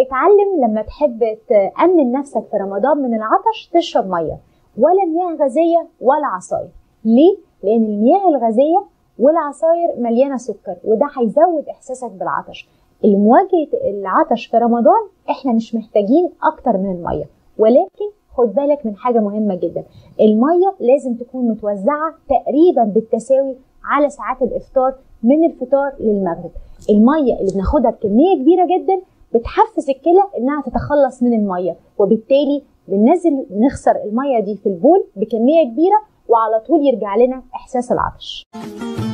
اتعلم لما تحب تأمن نفسك في رمضان من العطش تشرب ميه ولا مياه غازيه ولا عصاير ليه؟ لأن المياه الغازية والعصاير مليانة سكر وده هيزود إحساسك بالعطش لمواجهة العطش في رمضان احنا مش محتاجين أكتر من المية ولكن خد بالك من حاجة مهمة جدا المية لازم تكون متوزعة تقريبا بالتساوي على ساعات الإفطار من الفطار للمغرب المية اللي بناخدها بكمية كبيرة جدا بتحفز الكلى انها تتخلص من المية وبالتالي بننزل نخسر المية دي في البول بكمية كبيرة وعلى طول يرجع لنا احساس العطش